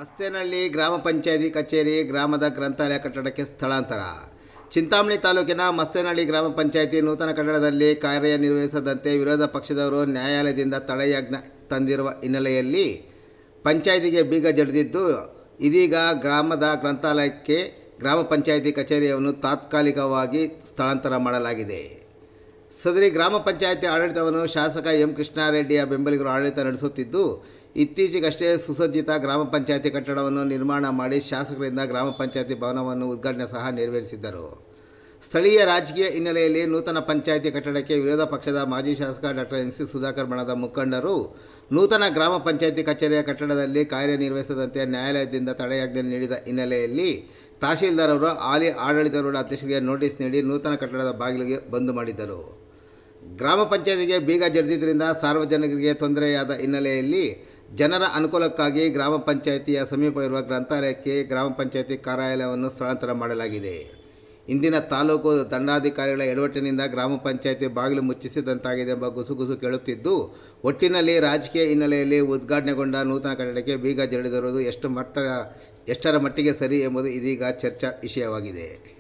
ಮಸ್ತೇನಹಳ್ಳಿ ಗ್ರಾಮ ಪಂಚಾಯತಿ ಕಚೇರಿ ಗ್ರಾಮದ ಗ್ರಂಥಾಲಯ ಕಟ್ಟಡಕ್ಕೆ ಸ್ಥಳಾಂತರ ಚಿಂತಾಮಣಿ ತಾಲೂಕಿನ ಮಸ್ತೇನಹಳ್ಳಿ ಗ್ರಾಮ ಪಂಚಾಯತಿ ನೂತನ ಕಟ್ಟಡದಲ್ಲಿ ಕಾರ್ಯನಿರ್ವಹಿಸದಂತೆ ವಿರೋಧ ಪಕ್ಷದವರು ನ್ಯಾಯಾಲಯದಿಂದ ತಡೆಯಾಜ್ಞೆ ತಂದಿರುವ ಹಿನ್ನೆಲೆಯಲ್ಲಿ ಪಂಚಾಯತಿಗೆ ಬೀಗ ಜಡಿದಿದ್ದು ಇದೀಗ ಗ್ರಾಮದ ಗ್ರಂಥಾಲಯಕ್ಕೆ ಗ್ರಾಮ ಪಂಚಾಯತಿ ಕಚೇರಿಯನ್ನು ತಾತ್ಕಾಲಿಕವಾಗಿ ಸ್ಥಳಾಂತರ ಮಾಡಲಾಗಿದೆ ಸದರಿ ಗ್ರಾಮ ಪಂಚಾಯತಿ ಆಡಳಿತವನ್ನು ಶಾಸಕ ಎಂ ಕೃಷ್ಣಾರೆಡ್ಡಿಯ ಬೆಂಬಲಿಗರು ಆಡಳಿತ ನಡೆಸುತ್ತಿದ್ದು ಇತ್ತೀಚೆಗಷ್ಟೇ ಸುಸಜ್ಜಿತ ಗ್ರಾಮ ಪಂಚಾಯತಿ ಕಟ್ಟಡವನ್ನು ನಿರ್ಮಾಣ ಮಾಡಿ ಶಾಸಕರಿಂದ ಗ್ರಾಮ ಪಂಚಾಯತಿ ಭವನವನ್ನು ಉದ್ಘಾಟನೆ ಸಹ ನೆರವೇರಿಸಿದ್ದರು ಸ್ಥಳೀಯ ರಾಜಕೀಯ ಹಿನ್ನೆಲೆಯಲ್ಲಿ ನೂತನ ಪಂಚಾಯತಿ ಕಟ್ಟಡಕ್ಕೆ ವಿರೋಧ ಪಕ್ಷದ ಮಾಜಿ ಶಾಸಕ ಡಾಕ್ಟರ್ ಎನ್ ಸಿ ಸುಧಾಕರ್ ಬಣದ ಮುಖಂಡರು ನೂತನ ಗ್ರಾಮ ಪಂಚಾಯತಿ ಕಚೇರಿಯ ಕಟ್ಟಡದಲ್ಲಿ ಕಾರ್ಯನಿರ್ವಹಿಸದಂತೆ ನ್ಯಾಯಾಲಯದಿಂದ ತಡೆಯಾಜ್ಞೆ ನೀಡಿದ ಹಿನ್ನೆಲೆಯಲ್ಲಿ ತಹಶೀಲ್ದಾರ್ ಅವರು ಹಾಲಿ ಆಡಳಿತಾರೂಢ ಅಧ್ಯಕ್ಷರಿಗೆ ನೋಟಿಸ್ ನೀಡಿ ನೂತನ ಕಟ್ಟಡದ ಬಾಗಿಲಿಗೆ ಬಂದ್ ಮಾಡಿದ್ದರು ಗ್ರಾಮ ಪಂಚಾಯತಿಗೆ ಬೀಗ ಜಡಿದಿದ್ದರಿಂದ ಸಾರ್ವಜನಿಕರಿಗೆ ತೊಂದರೆಯಾದ ಹಿನ್ನೆಲೆಯಲ್ಲಿ ಜನರ ಅನುಕೂಲಕ್ಕಾಗಿ ಗ್ರಾಮ ಪಂಚಾಯತಿಯ ಸಮೀಪ ಇರುವ ಗ್ರಂಥಾಲಯಕ್ಕೆ ಗ್ರಾಮ ಪಂಚಾಯತಿ ಕಾರ್ಯಾಲಯವನ್ನು ಸ್ಥಳಾಂತರ ಮಾಡಲಾಗಿದೆ ಇಂದಿನ ತಾಲೂಕು ದಂಡಾಧಿಕಾರಿಗಳ ಎಡವಟ್ಟಿನಿಂದ ಗ್ರಾಮ ಪಂಚಾಯತಿ ಬಾಗಿಲು ಮುಚ್ಚಿಸಿದಂತಾಗಿದೆ ಎಂಬ ಗುಸುಗುಸು ಕೇಳುತ್ತಿದ್ದು ಒಟ್ಟಿನಲ್ಲಿ ರಾಜಕೀಯ ಹಿನ್ನೆಲೆಯಲ್ಲಿ ಉದ್ಘಾಟನೆಗೊಂಡ ನೂತನ ಕಟ್ಟಡಕ್ಕೆ ಬೀಗ ಜಡಿದಿರುವುದು ಎಷ್ಟು ಮಟ್ಟ ಎಷ್ಟರ ಮಟ್ಟಿಗೆ ಸರಿ ಎಂಬುದು ಇದೀಗ ಚರ್ಚಾ ವಿಷಯವಾಗಿದೆ